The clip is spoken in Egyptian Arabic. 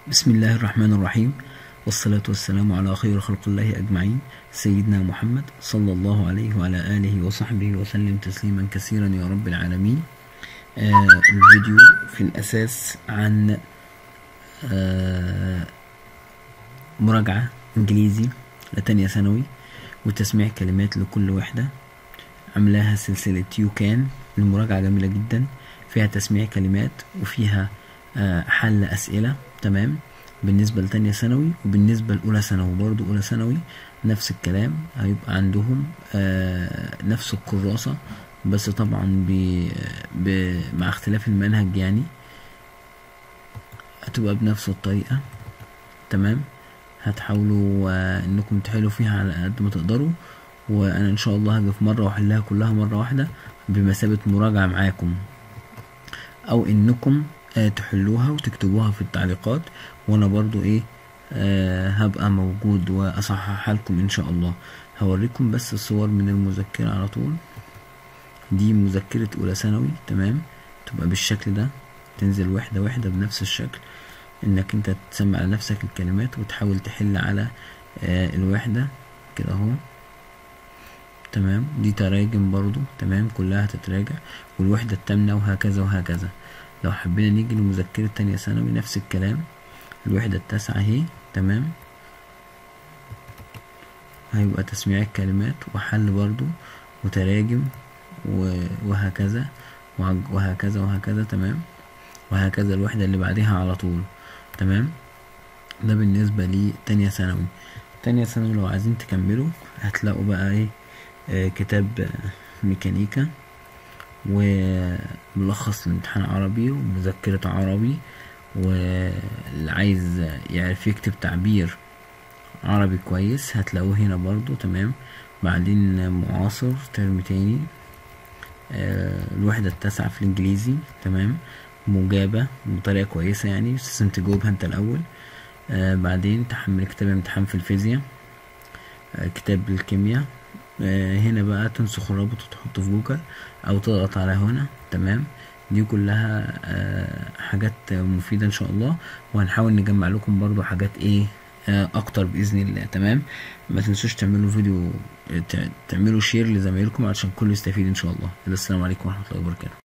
بسم الله الرحمن الرحيم والصلاة والسلام على خير خلق الله أجمعين سيدنا محمد صلى الله عليه وعلى آله وصحبه وسلم تسليما كثيرا يا رب العالمين آه الفيديو في الأساس عن آه مراجعة إنجليزي لتانية ثانوي وتسميع كلمات لكل وحدة عملاها سلسلة يو كان المراجعة جميلة جدا فيها تسميع كلمات وفيها آه حل أسئلة تمام بالنسبة لتانية ثانوي وبالنسبة لأولى ثانوي برضو أولى ثانوي نفس الكلام هيبقى عندهم آه نفس الكراسة بس طبعا ب... ب... مع اختلاف المنهج يعني هتبقى بنفس الطريقة تمام هتحاولوا آه انكم تحلوا فيها على قد ما تقدروا وانا ان شاء الله هاجي في مرة واحلها كلها مرة واحدة بمثابة مراجعة معاكم او انكم آه تحلوها وتكتبوها في التعليقات وانا برضو ايه آه هبقى موجود واصححها لكم ان شاء الله هوريكم بس الصور من المذكرة على طول دي مذكرة اولى ثانوي تمام تبقى بالشكل ده تنزل وحدة وحدة بنفس الشكل انك انت تسمع على نفسك الكلمات وتحاول تحل على آه الوحدة كده اهو تمام دي تراجم برضو تمام كلها هتتراجع والوحدة التامنة وهكذا وهكذا لو حبينا نيجي لمذكرة تانية ثانوي نفس الكلام الوحدة التاسعة اهي تمام هيبقى تسميع الكلمات وحل برضو وتراجم وهكذا وهكذا وهكذا تمام وهكذا الوحدة اللي بعدها على طول تمام ده بالنسبة لي تانية ثانوي تانية ثانوي لو عايزين تكملوا هتلاقوا بقى ايه آه كتاب آه ميكانيكا وملخص لامتحان عربي ومذكرة عربي واللي عايز يعرف يكتب تعبير عربي كويس هتلاقوه هنا برضو تمام بعدين معاصر ترم تاني آه الوحدة التاسعة في الانجليزي تمام مجابة بطريقة كويسة يعني بس لازم تجاوبها انت الاول آه بعدين تحمل كتاب امتحان في الفيزياء آه كتاب الكيمياء آه هنا بقى تنسخ الرابط وتحطه في جوجل او تضغط على هنا تمام دي كلها آه حاجات مفيدة ان شاء الله وهنحاول نجمع لكم برضو حاجات ايه آه اكتر باذن الله تمام ما تنسوش تعملوا فيديو تعملوا شير لزمايلكم علشان كله يستفيد ان شاء الله السلام عليكم ورحمة الله وبركاته